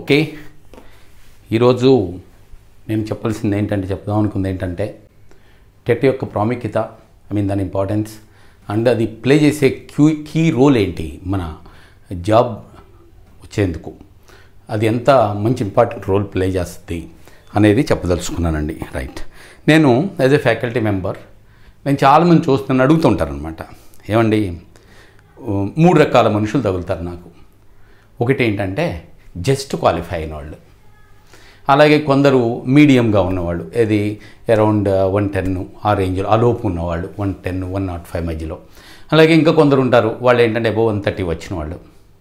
okay ఈరోజు నేను చెప్పాల్సింది ఏంటంటే చెప్దాం అనుకుంది ఏంటంటే టెట్ యొక్క ప్రాముఖ్యత ఐ మీన్ దాని ఇంపార్టెన్స్ అండ్ అది ప్లే చేసే క్యూ కీ రోల్ ఏంటి మన జాబ్ వచ్చేందుకు అది ఎంత మంచి ఇంపార్టెంట్ రోల్ ప్లే చేస్తుంది అనేది చెప్పదలుచుకున్నానండి రైట్ నేను యాజ్ ఎ ఫ్యాకల్టీ మెంబర్ నేను చాలామంది చూస్తున్నాను అడుగుతుంటారనమాట ఏమండి ఓ, మూడు రకాల మనుషులు తగులుతారు నాకు ఒకటి ఏంటంటే జస్ట్ క్వాలిఫై అయిన వాళ్ళు అలాగే కొందరు మీడియంగా ఉన్నవాళ్ళు ఏది అరౌండ్ వన్ టెన్ ఆ రేంజ్లో ఆ లోపు ఉన్నవాళ్ళు one ten one naught five మధ్యలో అలాగే ఇంకా కొందరు ఉంటారు వాళ్ళు ఏంటంటే అబో వన్ థర్టీ వచ్చిన వాళ్ళు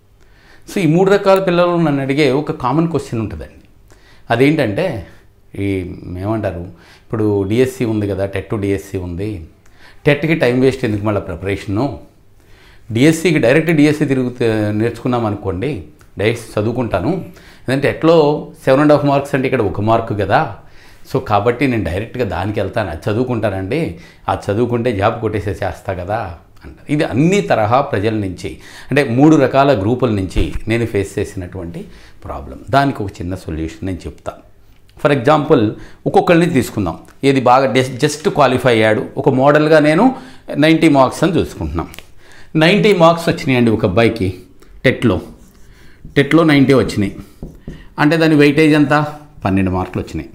సో ఈ మూడు రకాల పిల్లలు నన్ను అడిగే ఒక కామన్ క్వశ్చన్ ఉంటుందండి అదేంటంటే ఈ ఏమంటారు ఇప్పుడు డిఎస్సి ఉంది కదా టెట్ డిఎస్సి ఉంది టెట్కి టైం వేస్ట్ ఎందుకు మళ్ళీ ప్రిపరేషను డిఎస్సికి డైరెక్ట్ డిఎస్సి తిరుగుతూ నేర్చుకున్నాం అనుకోండి డైరెక్ట్ చదువుకుంటాను ఎందుకంటే ఎట్లో సెవెన్ అండ్ హాఫ్ మార్క్స్ అంటే ఇక్కడ ఒక మార్క్ కదా సో కాబట్టి నేను డైరెక్ట్గా దానికి వెళ్తాను అది చదువుకుంటానండి అది చదువుకుంటే జాబ్ కొట్టేసే చేస్తా కదా అంటారు ఇది అన్ని తరహా ప్రజల నుంచి అంటే మూడు రకాల గ్రూపుల నుంచి నేను ఫేస్ చేసినటువంటి ప్రాబ్లం దానికి ఒక చిన్న సొల్యూషన్ నేను చెప్తాను ఫర్ ఎగ్జాంపుల్ ఒక్కొక్కరిని తీసుకుందాం ఏది బాగా జస్ట్ జస్ట్ క్వాలిఫై అయ్యాడు ఒక మోడల్గా నేను నైంటీ మార్క్స్ అని చూసుకుంటున్నాం నైంటీ మార్క్స్ వచ్చినాయండి ఒక అబ్బాయికి టెట్లో టెట్లో నైంటీ వచ్చినాయి అంటే దాని వెయిటేజ్ ఎంత పన్నెండు మార్కులు వచ్చినాయి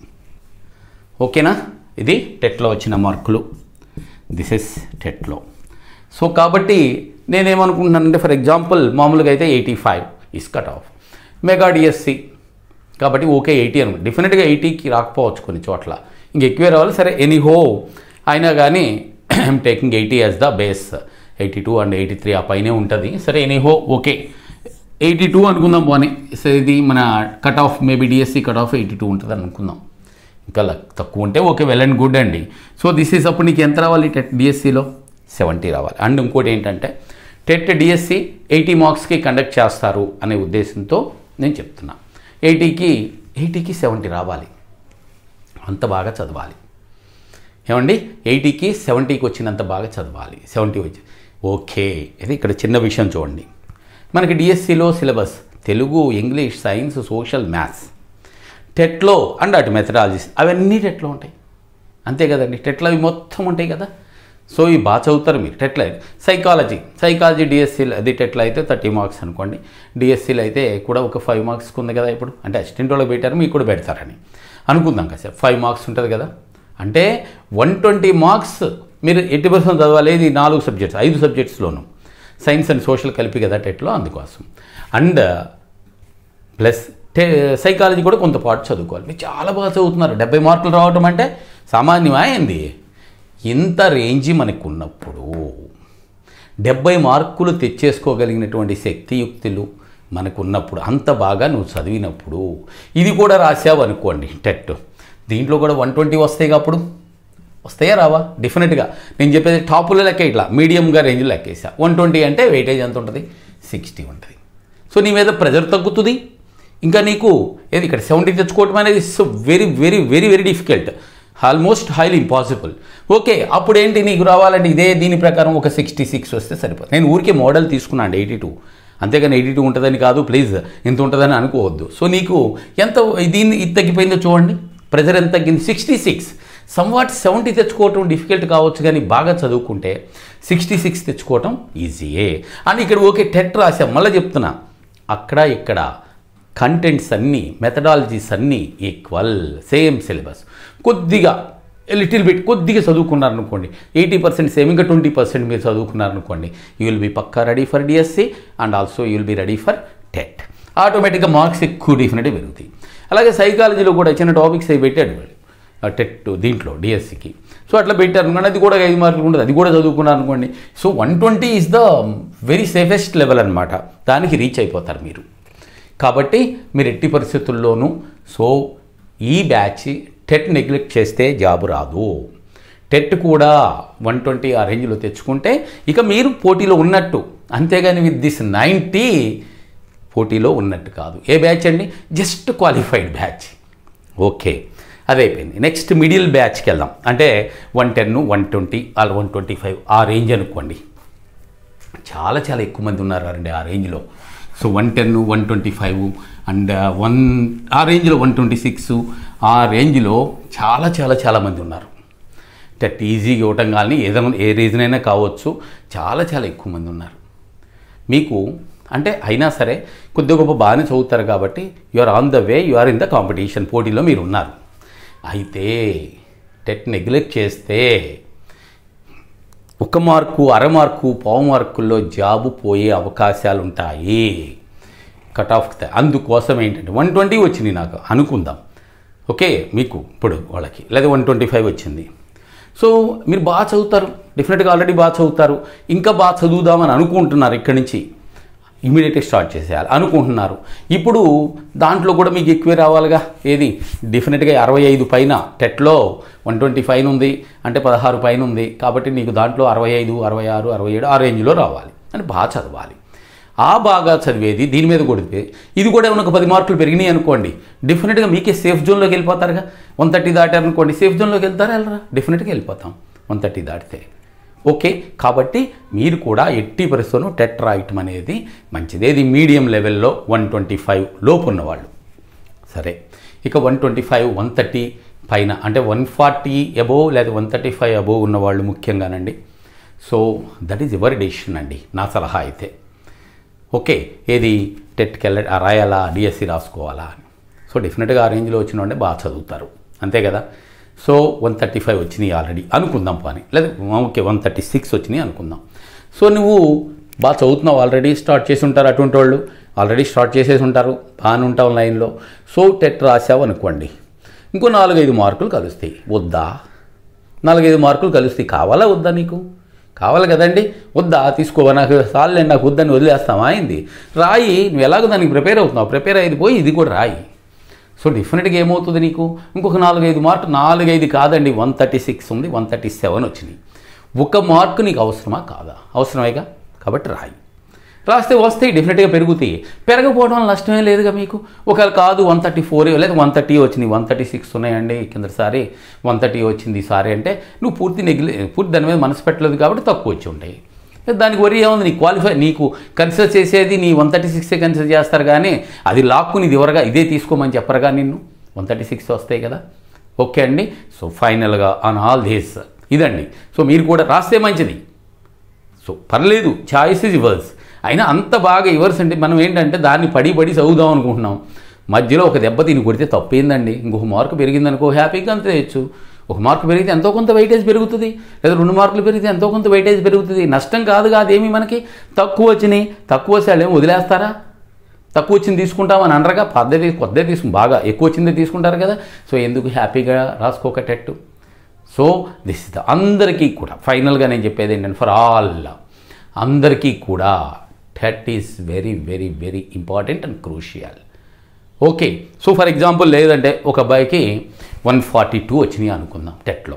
ఓకేనా ఇది టెట్లో వచ్చిన మార్కులు దిస్ ఇస్ టెట్లో సో కాబట్టి నేనేమనుకుంటున్నానంటే ఫర్ ఎగ్జాంపుల్ మామూలుగా అయితే eighty five is cut off mega DSC కాబట్టి ఓకే ఎయిటీ అనుకో డెఫినెట్గా ఎయిటీకి రాకపోవచ్చు కొన్ని చోట్ల ఇంక ఎక్కువే రావాలి సరే ఎనీహో అయినా కానీ I'm taking eighty as the base eighty two and eighty three ఆ పైనే ఉంటుంది సరే ఎనీహో ఓకే ఎయిటీ టూ అనుకుందాం పోనీ సరే ఇది మన cut off maybe DSC cut off eighty two ఉంటుంది అని అనుకుందాం ఇంకా లక్ తక్కువ ఉంటే ఓకే వెల్ అండ్ గుడ్ అండి సో దిస్ ఈస్ అప్పుడు నీకు ఎంత రావాలి టెట్ డిఎస్సిలో సెవెంటీ రావాలి అండ్ ఇంకోటి ఏంటంటే టెట్ డిఎస్సి ఎయిటీ మార్క్స్కి కండక్ట్ చేస్తారు అనే ఉద్దేశంతో నేను చెప్తున్నా ఎయిటీకి ఎయిటీకి సెవెంటీ రావాలి అంత బాగా చదవాలి ఏమండి ఎయిటీకి సెవెంటీకి వచ్చినంత బాగా చదవాలి సెవెంటీ వచ్చి ఓకే ఇది ఇక్కడ చిన్న విషయం చూడండి మనకి డిఎస్సిలో syllabus Telugu English science social maths టెట్లో అండ్ అటు మెథడాలజీస్ అవన్నీ టెట్లో ఉంటాయి అంతే కదండి టెట్లో అవి మొత్తం ఉంటాయి కదా సో ఇవి బాగా చదువుతారు మీరు టెట్లో అయితే సైకాలజీ సైకాలజీ డిఎస్సీలో అది టెట్లో అయితే థర్టీ మార్క్స్ అనుకోండి డిఎస్సీలో అయితే కూడా ఒక ఫైవ్ మార్క్స్కి ఉంది కదా ఇప్పుడు అంటే అసిస్టెంట్ వాళ్ళకి పెట్టారు మీకు కూడా పెడతారని అనుకుందాం కదా సార్ ఫైవ్ మార్క్స్ ఉంటుంది కదా అంటే వన్ ట్వంటీ మార్క్స్ మీరు ఎయిటీ పర్సెంట్ చదవాలి ఇది నాలుగు సబ్జెక్ట్స్ ఐదు సబ్జెక్ట్స్లోను సైన్స్ అండ్ సోషల్ కలిపి కదా టెట్లో అందుకోసం అండ్ ప్లస్ టే సైకాలజీ కూడా కొంత పాటు చదువుకోవాలి మీరు చాలా బాగా చదువుతున్నారు డెబ్బై మార్కులు రావటం అంటే సామాన్యమా ఏంది ఇంత రేంజి మనకు ఉన్నప్పుడు డెబ్బై మార్కులు తెచ్చేసుకోగలిగినటువంటి శక్తియుక్తులు మనకు ఉన్నప్పుడు అంత బాగా నువ్వు చదివినప్పుడు ఇది కూడా రాసావు అనుకోండి టెట్ దీంట్లో కూడా వన్ ట్వంటీ వస్తాయి అప్పుడు వస్తాయా రావా డెఫినెట్గా నేను చెప్పేది టాపులో లెక్క ఇట్లా మీడియంగా రేంజ్లో లెక్కేసా వన్ ట్వంటీ అంటే వెయిటేజ్ ఎంత ఉంటుంది సిక్స్టీ ఉంటుంది సో నీ మీద ప్రెజర్ తగ్గుతుంది ఇంకా నీకు ఏది ఇక్కడ సెవెంటీ తెచ్చుకోవటం అనేది so very very very very difficult almost highly impossible okay అప్పుడు ఏంటి నీకు రావాలంటే ఇదే దీని ప్రకారం ఒక సిక్స్టీ సిక్స్ వస్తే సరిపోతుంది నేను ఊరికే మోడల్ తీసుకున్నాను ఎయిటీ టూ అంతేగాని ఎయిటీ టూ ఉంటుందని కాదు ప్లీజ్ ఇంత ఉంటుందని అనుకోవద్దు సో నీకు ఎంత దీన్ని ఇది తగ్గిపోయిందో చూడండి ప్రెజర్ ఎంత తగ్గింది సిక్స్టీ సిక్స్ సమ్వాట్ సెవెంటీ తెచ్చుకోవటం డిఫికల్ట్ కావచ్చు కానీ బాగా చదువుకుంటే సిక్స్టీ సిక్స్ తెచ్చుకోవటం ఈజీయే అని ఇక్కడ ఓకే టెట్ రాసాం మళ్ళీ చెప్తున్నా అక్కడ ఇక్కడ కంటెంట్స్ అన్నీ మెథడాలజీస్ అన్నీ ఈక్వల్ సేమ్ సిలబస్ కొద్దిగా లిటిల్ బిట్ కొద్దిగా చదువుకున్నారనుకోండి ఎయిటీ పర్సెంట్ సేమ్ ఇంకా ట్వంటీ పర్సెంట్ మీరు చదువుకున్నారనుకోండి యూ విల్ బి పక్కా ready for DSC and also you will be ready for TET ఆటోమేటిక్గా మార్క్స్ ఎక్కువ డెఫినెట్గా పెరుగుతాయి అలాగే సైకాలజీలో కూడా చిన్న టాపిక్స్ అవి పెట్టాడు వాడు టెట్ దీంట్లో డిఎస్సికి సో అట్లా పెట్టారు అనుకోండి అది కూడా ఐదు మార్కులు ఉంటుంది అది కూడా చదువుకున్నారు అనుకోండి so one twenty is the very safest level అనమాట దానికి రీచ్ అయిపోతారు మీరు కాబట్టి మీరు ఎట్టి పరిస్థితుల్లోనూ సో ఈ బ్యాచ్ టెట్ నెగ్లెక్ట్ చేస్తే జాబు రాదు టెట్ కూడా వన్ ట్వంటీ ఆ రేంజ్లో తెచ్చుకుంటే ఇక మీరు పోటీలో ఉన్నట్టు అంతేగాని విత్ దిస్ నైంటీ పోటీలో ఉన్నట్టు కాదు ఏ బ్యాచ్ అండి జస్ట్ క్వాలిఫైడ్ బ్యాచ్ ఓకే అదే అయిపోయింది నెక్స్ట్ మిడిల్ బ్యాచ్కి వెళ్దాం అంటే వన్ టెన్ వన్ ట్వంటీ అలా వన్ ట్వంటీ ఫైవ్ ఆ రేంజ్ అనుకోండి చాలా చాలా ఎక్కువ మంది ఉన్నారండి ఆ రేంజ్లో so one ten one twenty five and one ఆ రేంజ్లో వన్ ట్వంటీ సిక్స్ ఆ రేంజ్లో చాలా చాలా చాలా మంది ఉన్నారు టెట్ ఈజీగా ఇవ్వటం కానీ ఏదైనా ఏ రీజన్ అయినా కావచ్చు చాలా చాలా ఎక్కువ మంది ఉన్నారు మీకు అంటే అయినా సరే కొద్ది గొప్ప బాగానే చదువుతారు కాబట్టి you are on the way you are in the competition పోటీలో మీరు ఉన్నారు అయితే టెట్ నెగ్లెక్ట్ చేస్తే ఒక మార్కు అర మార్కు పావు మార్కుల్లో జాబు పోయే అవకాశాలు ఉంటాయి కట్ ఆఫ్ అందుకోసం ఏంటంటే వన్ ట్వంటీ వచ్చింది నాకు అనుకుందాం ఓకే మీకు ఇప్పుడు వాళ్ళకి లేదా వన్ ట్వంటీ ఫైవ్ వచ్చింది సో మీరు బాగా చదువుతారు డెఫినెట్గా ఆల్రెడీ బాగా చదువుతారు ఇంకా బాగా చదువుదామని అనుకుంటున్నారు ఇక్కడి నుంచి ఇమీడియట్గా స్టార్ట్ చేసేయాలి అనుకుంటున్నారు ఇప్పుడు దాంట్లో కూడా మీకు ఎక్కువే రావాలిగా ఏది డెఫినెట్గా అరవై ఐదు పైన టెట్లో వన్ ట్వంటీ ఫైవ్ ఉంది అంటే పదహారు పైన ఉంది కాబట్టి నీకు దాంట్లో అరవై ఐదు అరవై ఆరు అరవై ఏడు ఆ రేంజ్లో రావాలి అని బాగా చదవాలి ఆ బాగా చదివేది దీని మీద కొడితే ఇది కూడా ఏమైనా ఒక పది మార్కులు పెరిగినాయి అనుకోండి డెఫినెట్గా మీకే సేఫ్ జోన్లోకి వెళ్ళిపోతారుగా వన్ థర్టీ దాటారు అనుకోండి సేఫ్ జోన్లోకి వెళ్తారా వెళ్ళరా డెఫినెట్గా వెళ్ళిపోతాం వన్ థర్టీ దాటితే ఓకే కాబట్టి మీరు కూడా ఎట్టి పరిస్థితుల్లో టెట్ రాయటం అనేది మంచిది ఏది మీడియం లెవెల్లో వన్ ట్వంటీ ఫైవ్ లోపు ఉన్నవాళ్ళు సరే ఇక one twenty five one thirty పైన అంటే వన్ ఫార్టీ అబోవ్ లేదా వన్ థర్టీ ఫైవ్ అబోవ్ ఉన్నవాళ్ళు ముఖ్యంగానండి సో దట్ ఈజ్ ఎవరి డెసిషన్ అండి నా సలహా అయితే ఓకే ఏది టెట్కి వెళ్ళ రాయాలా డిఎస్సి రాసుకోవాలా అని సో డెఫినెట్గా ఆ రేంజ్లో వచ్చిన వాళ్ళే బాగా చదువుతారు అంతే కదా సో వన్ థర్టీ ఫైవ్ వచ్చినాయి ఆల్రెడీ అనుకుందాం పని లేదా ఓకే వన్ థర్టీ సిక్స్ వచ్చినాయి అనుకుందాం సో నువ్వు బాగా చదువుతున్నావు ఆల్రెడీ స్టార్ట్ చేసి ఉంటారు అటువంటి వాళ్ళు ఆల్రెడీ స్టార్ట్ చేసేసి ఉంటారు బాగానే ఉంటావు లైన్లో సో టెట్ రాసావు అనుకోండి ఇంకో నాలుగైదు మార్కులు కలుస్తాయి వద్దా నాలుగైదు మార్కులు కలుస్తాయి కావాలా వద్దా నీకు కావాలి కదండి వద్దా తీసుకో నాకు సార్లే నాకు వద్దని వదిలేస్తామా అయింది రాయి నువ్వు ఎలాగో దానికి ప్రిపేర్ అవుతున్నావు ప్రిపేర్ అయ్యి పోయి ఇది కూడా రాయి సో డెఫినెట్గా ఏమవుతుంది నీకు ఇంకొక నాలుగైదు మార్కు నాలుగైదు కాదండి వన్ థర్టీ సిక్స్ ఉంది వన్ థర్టీ సెవెన్ వచ్చినాయి ఒక మార్కు నీకు అవసరమా కాదా అవసరమేగా కాబట్టి రాయి రాస్తే వస్తాయి డెఫినెట్గా పెరుగుతాయి పెరగకపోవడం వల్ల నష్టమే లేదుగా మీకు ఒకవేళ కాదు వన్ థర్టీ ఫోర్ లేదా వన్ థర్టీ వచ్చింది వన్ థర్టీ సిక్స్ ఉన్నాయండి కిందసారి వన్ థర్టీ వచ్చింది సారీ అంటే నువ్వు పూర్తి నెగ్లే పూర్తి దాని మీద మనసు పెట్టలేదు కాబట్టి తక్కువ వచ్చి ఉంటాయి దానికి వరి ఏముంది నీ క్వాలిఫై నీకు కన్సిడర్ చేసేది నీ వన్ థర్టీ సిక్సే కన్సిడర్ చేస్తారు కానీ అది లాక్కుని ఇది ఎవరగా ఇదే తీసుకోమని చెప్పరుగా నిన్ను వన్ థర్టీ సిక్స్ వస్తాయి కదా ఓకే అండి సో ఫైనల్గా ఆన్ ఆల్ దిస్ ఇదండి సో మీరు కూడా రాస్తే మంచిది సో పర్లేదు చాయిస్ ఇస్ ఇవర్స్ అయినా అంత బాగా ఇవర్స్ అంటే మనం ఏంటంటే దాన్ని పడి పడి చదువుదాం అనుకుంటున్నాం మధ్యలో ఒక దెబ్బ తిని కొడితే తప్పేందండి ఇంకొక మార్కు పెరిగిందనుకో హ్యాపీగా అంత చేయొచ్చు ఒక మార్కు పెరిగితే ఎంతో కొంత వెయిటేజ్ పెరుగుతుంది లేదా రెండు మార్కులు పెరిగితే ఎంతో కొంత వెయిటేజ్ పెరుగుతుంది నష్టం కాదు కాదేమి మనకి తక్కువ వచ్చినాయి తక్కువ వస్తే వాళ్ళు ఏమి వదిలేస్తారా తక్కువ వచ్చింది తీసుకుంటామని అనరుగా పద్ధతి కొద్దే తీసుకు బాగా ఎక్కువ వచ్చిందే తీసుకుంటారు కదా సో ఎందుకు హ్యాపీగా రాసుకోకటట్టు సో దిస్ ఇస్ ద అందరికీ కూడా ఫైనల్గా నేను చెప్పేది ఏంటంటే ఫర్ ఆల్ అందరికీ కూడా TET is very very very important and crucial okay so for example లేదంటే ఒక అబ్బాయికి వన్ ఫార్టీ టూ వచ్చినాయి అనుకుందాం టెట్లో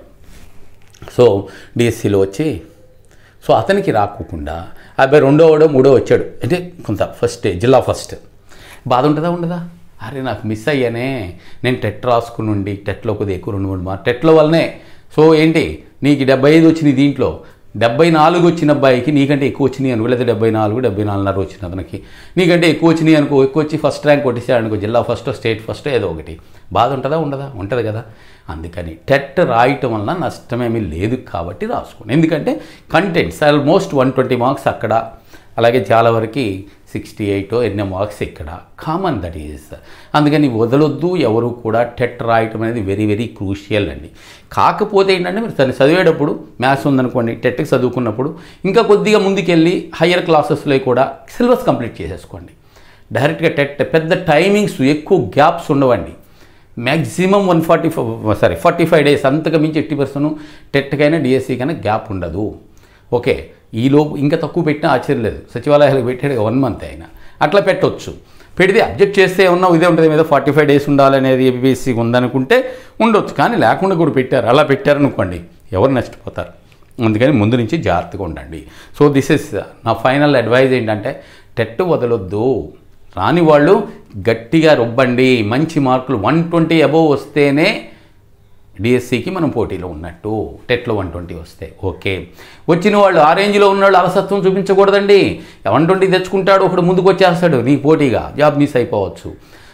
సో డిఎస్సిలో వచ్చి సో అతనికి రాకోకుండా అబ్బాయి రెండో వాడో మూడో వచ్చాడు అంటే కొంత ఫస్ట్ జిల్లా ఫస్ట్ బాధ ఉంటుందా ఉండదా అరే నాకు మిస్ అయ్యానే నేను టెట్ రాసుకుని ఉండి టెట్లో కొద్దిగా ఎక్కువ రెండు మూడు మార్క్ టెట్లో వల్లనే సో ఏంటి నీకు డెబ్బై ఐదు వచ్చినాయి దీంట్లో డెబ్బై నాలుగు వచ్చిన అబ్బాయికి నీకంటే ఎక్కువ వచ్చినాయి అనుకో లేదా డెబ్బై నాలుగు డెబ్బై నాలుగున్నర వచ్చిన అతనికి నీకంటే ఎక్కువ వచ్చినాయి అనుకో ఎక్కువ వచ్చి ఫస్ట్ ర్యాంక్ కొట్టేసాడు అనుకో జిల్లా ఫస్ట్ స్టేట్ ఫస్ట్ ఏదో ఒకటి బాధ ఉంటుందా ఉండదా ఉంటుంది కదా అందుకని టెట్ రాయటం వలన నష్టమేమీ లేదు కాబట్టి రాసుకోండి ఎందుకంటే contents almost one twenty marks అక్కడ అలాగే చాలా వరకు సిక్స్టీ ఎయిట్ ఎన్నో మార్క్స్ ఇక్కడ కామన్ దట్ ఈజ్ అందుకని వదలొద్దు ఎవరు కూడా టెట్ రాయటం అనేది వెరీ వెరీ క్రూషియల్ అండి కాకపోతే ఏంటంటే మీరు తను చదివేటప్పుడు మ్యాథ్స్ ఉందనుకోండి టెట్కి చదువుకున్నప్పుడు ఇంకా కొద్దిగా ముందుకెళ్ళి హయ్యర్ క్లాసెస్లో కూడా సిలబస్ కంప్లీట్ చేసేసుకోండి డైరెక్ట్గా టెట్ పెద్ద టైమింగ్స్ ఎక్కువ గ్యాప్స్ ఉండవండి maximum one forty sorry forty five days అంతకు మించి ఎట్టి పర్సన్ టెట్కైనా డిఎస్సికైనా గ్యాప్ ఉండదు ఓకే ఈలోపు ఇంకా తక్కువ పెట్టినా ఆశ్చర్యం లేదు సచివాలయాలకు పెట్టాడు వన్ మంత్ అయినా అట్లా పెట్టొచ్చు పెడితే అబ్జెక్ట్ చేస్తే ఉన్నా ఇదే ఉంటుంది మీద ఫార్టీ ఫైవ్ డేస్ ఉండాలనేది ఏబిఎస్సి ఉందనుకుంటే ఉండొచ్చు కానీ లేకుండా కూడా పెట్టారు అలా పెట్టారనుకోండి ఎవరు నష్టపోతారు అందుకని ముందు నుంచి జాగ్రత్తగా ఉండండి సో దిస్ ఇస్ నా ఫైనల్ అడ్వైజ్ ఏంటంటే టెట్ వదలొద్దు రాని వాళ్ళు గట్టిగా రుబ్బండి మంచి మార్కులు వన్ ట్వంటీ అబోవ్ వస్తేనే డిఎస్సికి మనం పోటీలో ఉన్నట్టు టెట్లో వన్ ట్వంటీ వస్తే ఓకే వచ్చిన వాళ్ళు ఆ రేంజ్లో ఉన్నవాళ్ళు అలసత్వం చూపించకూడదండి వన్ ట్వంటీ తెచ్చుకుంటాడు ఒకడు ముందుకు వచ్చేస్తాడు నీ పోటీగా జాబ్ మిస్ అయిపోవచ్చు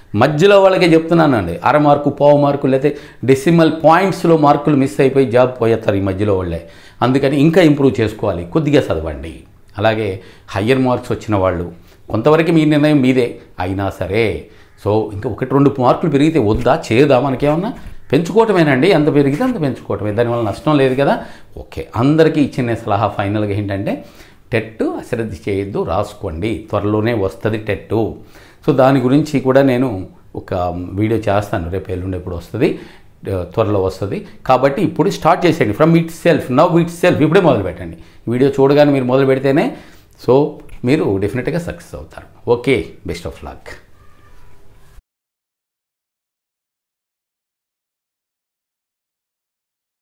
మధ్యలో వాళ్ళకే చెప్తున్నానండి అర మార్కు పావు మార్కు లేకపోతే డెసిమల్ పాయింట్స్లో మార్కులు మిస్ అయిపోయి జాబ్ పోయేస్తారు ఈ మధ్యలో వాళ్ళే అందుకని ఇంకా ఇంప్రూవ్ చేసుకోవాలి కొద్దిగా చదవండి అలాగే హయ్యర్ మార్క్స్ వచ్చిన వాళ్ళు కొంతవరకు మీ నిర్ణయం మీదే అయినా సరే సో ఇంకా ఒకటి రెండు మార్కులు పెరిగితే వద్దా చేదా మనకేమన్నా పెంచుకోవటమేనండి ఎంత పెరిగితే అంత పెంచుకోవటమే దానివల్ల నష్టం లేదు కదా ఓకే అందరికీ ఇచ్చిన సలహా ఫైనల్గా ఏంటంటే టెట్ అశ్రద్ధ చేయొద్దు రాసుకోండి త్వరలోనే వస్తుంది టెట్టు సో దాని గురించి కూడా నేను ఒక వీడియో చేస్తాను రేపు ఎల్లుండి ఎప్పుడు వస్తుంది త్వరలో వస్తుంది కాబట్టి ఇప్పుడు స్టార్ట్ చేసేయండి from itself now itself ఇప్పుడే మొదలు పెట్టండి వీడియో చూడగానే మీరు మొదలు పెడితేనే సో మీరు డెఫినెట్గా సక్సెస్ అవుతారు ఓకే బెస్ట్ ఆఫ్ లక్